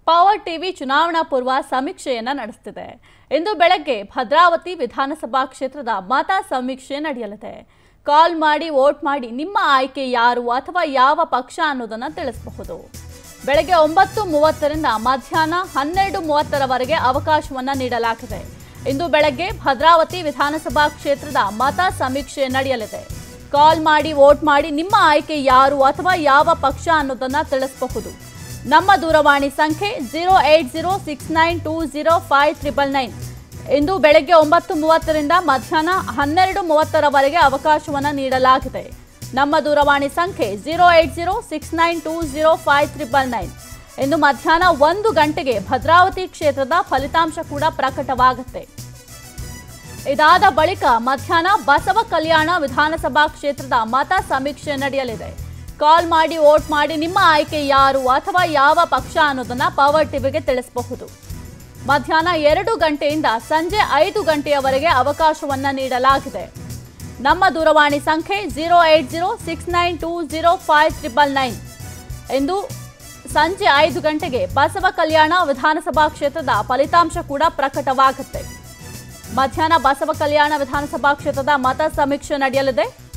power TV ಚುನಾವಣಾ ಪೂರ್ವ ಸಮೀಕ್ಷೆಯನ್ನ ನಡೆಸುತ್ತಿದೆ ಇಂದು ಬೆಳಗ್ಗೆ ಭದ್ರಾವತಿ ವಿಧಾನಸಭಾ ಕ್ಷೇತ್ರದ ಮತ ಸಮೀಕ್ಷೆ ನಡೆಯಲಿದೆ ಕಾಲ್ ಮಾಡಿ ವೋಟ್ ಮಾಡಿ ನಿಮ್ಮ ಆಯ್ಕೆ ಯಾರು ಅಥವಾ ಯಾವ ಪಕ್ಷ ಅನ್ನೋದನ್ನ ತಿಳಿಸಬಹುದು ಬೆಳಗ್ಗೆ ಒಂಬತ್ತು ಮೂವತ್ತರಿಂದ ಮಧ್ಯಾಹ್ನ ಹನ್ನೆರಡು ಮೂವತ್ತರವರೆಗೆ ಅವಕಾಶವನ್ನ ನೀಡಲಾಗಿದೆ ಇಂದು ಬೆಳಗ್ಗೆ ಭದ್ರಾವತಿ ವಿಧಾನಸಭಾ ಕ್ಷೇತ್ರದ ಮತ ಸಮೀಕ್ಷೆ ನಡೆಯಲಿದೆ ಕಾಲ್ ಮಾಡಿ ವೋಟ್ ಮಾಡಿ ನಿಮ್ಮ ಆಯ್ಕೆ ಯಾರು ಅಥವಾ ಯಾವ ಪಕ್ಷ ಅನ್ನೋದನ್ನ ತಿಳಿಸಬಹುದು ನಮ್ಮ ದೂರವಾಣಿ ಸಂಖ್ಯೆ zero eight zero six nine two zero five triple nine ಇಂದು ಬೆಳಗ್ಗೆ ಒಂಬತ್ತು ಮೂವತ್ತರಿಂದ ಮಧ್ಯಾಹ್ನ ಹನ್ನೆರಡು ಮೂವತ್ತರವರೆಗೆ ಅವಕಾಶವನ್ನು ನೀಡಲಾಗಿದೆ ನಮ್ಮ ದೂರವಾಣಿ ಸಂಖ್ಯೆ zero eight zero six nine two zero five triple nine ಇಂದು ಮಧ್ಯಾಹ್ನ ಒಂದು ಗಂಟೆಗೆ ಭದ್ರಾವತಿ ಕ್ಷೇತ್ರದ ಫಲಿತಾಂಶ ಕೂಡ ಪ್ರಕಟವಾಗುತ್ತೆ ಇದಾದ ಬಳಿಕ ಮಧ್ಯಾಹ್ನ ಬಸವ ಕಲ್ಯಾಣ ವಿಧಾನಸಭಾ ಕ್ಷೇತ್ರದ ಮತ ಸಮೀಕ್ಷೆ ನಡೆಯಲಿದೆ ಕಾಲ್ ಮಾಡಿ ವೋಟ್ ಮಾಡಿ ನಿಮ್ಮ ಆಯ್ಕೆ ಯಾರು ಅಥವಾ ಯಾವ ಪಕ್ಷ ಅನ್ನೋದನ್ನ ಪವರ್ ಟಿವಿಗೆ ತಿಳಿಸಬಹುದು ಮಧ್ಯಾಹ್ನ ಎರಡು ಗಂಟೆಯಿಂದ ಸಂಜೆ ಐದು ಗಂಟೆಯವರೆಗೆ ಅವಕಾಶವನ್ನ ನೀಡಲಾಗಿದೆ ನಮ್ಮ ದೂರವಾಣಿ ಸಂಖ್ಯೆ zero eight zero six nine two zero five triple nine ಎಂದು ಸಂಜೆ ಐದು ಗಂಟೆಗೆ ಬಸವ ಕಲ್ಯಾಣ ವಿಧಾನಸಭಾ ಕ್ಷೇತ್ರದ ಫಲಿತಾಂಶ ಕೂಡ ಪ್ರಕಟವಾಗುತ್ತೆ ಮಧ್ಯಾಹ್ನ ಬಸವ ಕಲ್ಯಾಣ ವಿಧಾನಸಭಾ ಕ್ಷೇತ್ರದ ಮತ ಸಮೀಕ್ಷೆ ನಡೆಯಲಿದೆ